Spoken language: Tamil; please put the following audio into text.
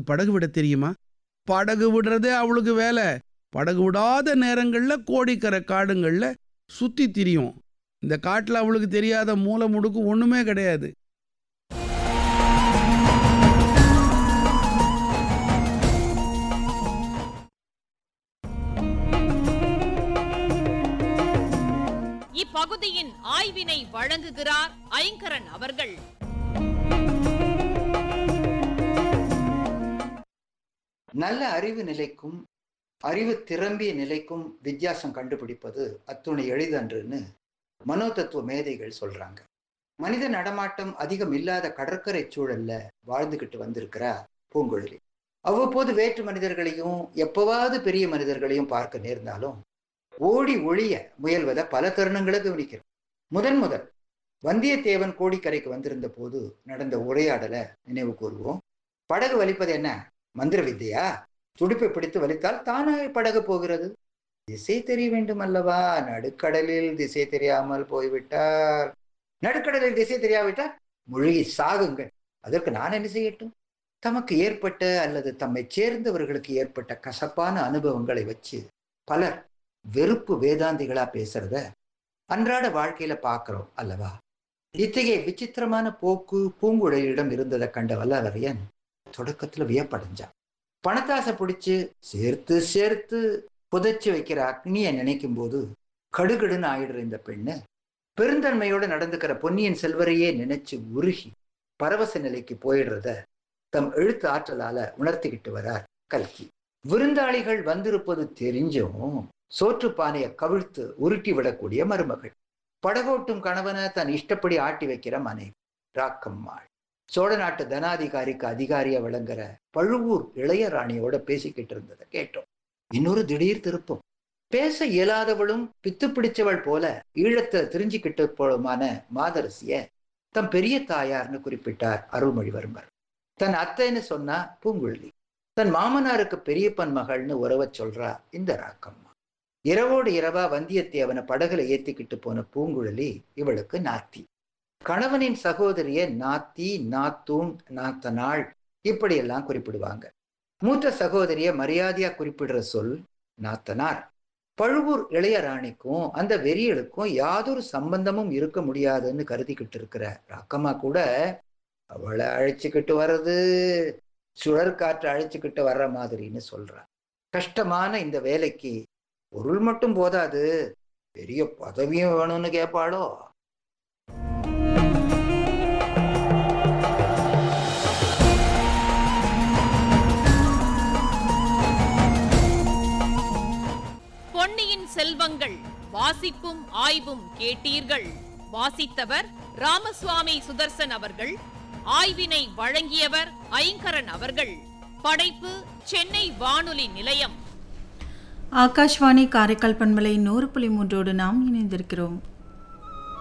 படகு விட தெரியுமா படகு விடுறதே அவளுக்கு வேலை படகு விடாத நேரங்களில் கோடிக்கரை காடுங்களில் சுற்றி திரியும் இந்த காட்டில் அவளுக்கு தெரியாத மூலை முடுக்கு ஒன்றுமே கிடையாது இப்பகுதியின் ஆய்வினை வழங்குகிறார் ஐங்கரன் அவர்கள் நல்ல அறிவு நிலைக்கும் அறிவு திறம்பிய நிலைக்கும் வித்தியாசம் கண்டுபிடிப்பது அத்துணை எளிதன்றுன்னு மனோதத்துவ மேதைகள் சொல்றாங்க மனித நடமாட்டம் அதிகம் இல்லாத கடற்கரை சூழல்ல வாழ்ந்துகிட்டு வந்திருக்கிறா பூங்குழலி அவ்வப்போது வேற்று மனிதர்களையும் எப்பவாவது பெரிய மனிதர்களையும் பார்க்க நேர்ந்தாலும் ஓடி ஒளிய முயல்வதை பல தருணங்களை கவனிக்கிறோம் முதன் முதல் வந்தியத்தேவன் கோடிக்கரைக்கு வந்திருந்த போது நடந்த உரையாடலை நினைவு கூறுவோம் படகு வலிப்பது என்ன மந்திர வித்தையா துடுப்பை பிடித்து வலித்தால் தானாக படகு போகிறது திசை தெரிய வேண்டும் அல்லவா நடுக்கடலில் திசை தெரியாமல் போய்விட்டார் நடுக்கடலில் திசை தெரியாவிட்டால் முழுகி சாகுங்கள் அதற்கு நான் என்ன செய்யட்டும் தமக்கு ஏற்பட்ட அல்லது தம்மை சேர்ந்தவர்களுக்கு ஏற்பட்ட கசப்பான அனுபவங்களை வச்சு பலர் வெறுப்பு வேதாந்திகளா பேசுறத அன்றாட வாழ்க்கையில பார்க்கிறோம் அல்லவா இத்தகைய விசித்திரமான போக்கு பூங்குழலியிடம் இருந்ததை கண்ட வல்லவரையன் தொடக்கத்துல வியப்படைஞ்சான் பணத்தாசை பிடிச்சு சேர்த்து சேர்த்து புதைச்சு வைக்கிற அக்னியை நினைக்கும் போது கடுகடுன்னு ஆயிடுற இந்த பெண்ணு பெருந்தன்மையோட நடந்துக்கிற பொன்னியின் செல்வரையே நினைச்சு உருகி பரவச நிலைக்கு போயிடுறத தம் எழுத்து ஆற்றலால உணர்த்திக்கிட்டு வரார் கல்கி விருந்தாளிகள் வந்திருப்பது தெரிஞ்சும் சோற்று பானையை கவிழ்த்து உருட்டி விடக்கூடிய மருமகள் படகோட்டும் கணவனை தன் இஷ்டப்படி ஆட்டி வைக்கிற மனைவி ராக்கம்மாள் சோழ நாட்டு தனாதிகாரிக்கு அதிகாரியா விளங்குற பழுவூர் இளையராணியோட பேசிக்கிட்டு இருந்ததை கேட்டோம் இன்னொரு திடீர் திருப்பம் பேச இயலாதவளும் பித்து பிடிச்சவள் போல ஈழத்தை தெரிஞ்சுக்கிட்டு போலுமான மாதரசிய தம் பெரிய தாயார்னு குறிப்பிட்டார் அருள்மொழிவர்மர் தன் அத்தைன்னு சொன்னா பூங்குழலி தன் மாமனாருக்கு பெரியப்பன் மகள்னு உறவ சொல்றா இந்த ராக்கம்மா இரவோடு இரவா வந்தியத்தேவனை படகுல ஏத்திக்கிட்டு போன பூங்குழலி இவளுக்கு நாத்தி கணவனின் சகோதரிய நாத்தி நாத்தூன் நாத்தனாள் இப்படியெல்லாம் குறிப்பிடுவாங்க மூத்த சகோதரிய மரியாதையா குறிப்பிடுற சொல் நாத்தனார் பழுவூர் இளையராணிக்கும் அந்த வெறியலுக்கும் யாதொரு சம்பந்தமும் இருக்க முடியாதுன்னு கருதிக்கிட்டு இருக்கிற ராக்கம்மா கூட அவளை அழைச்சிக்கிட்டு வர்றது சுழற் காற்று அழைச்சிக்கிட்டு வர்ற மாதிரின்னு சொல்றா கஷ்டமான இந்த வேலைக்கு பொருள் மட்டும் போதாது பெரிய பதவியும் வேணும்னு கேட்பாளோ பொன்னியின் செல்வங்கள் வாசிப்பும் ஆய்வும் கேட்டீர்கள் வாசித்தவர் ராமசுவாமி சுதர்சன் அவர்கள் ஆய்வினை வழங்கியவர் ஐங்கரன் அவர்கள் படைப்பு சென்னை வானொலி நிலையம் ஆகாஷ்வாணி காரைக்கால் பண்பலை நூறு புள்ளி மூன்றோடு நாம் இணைந்திருக்கிறோம்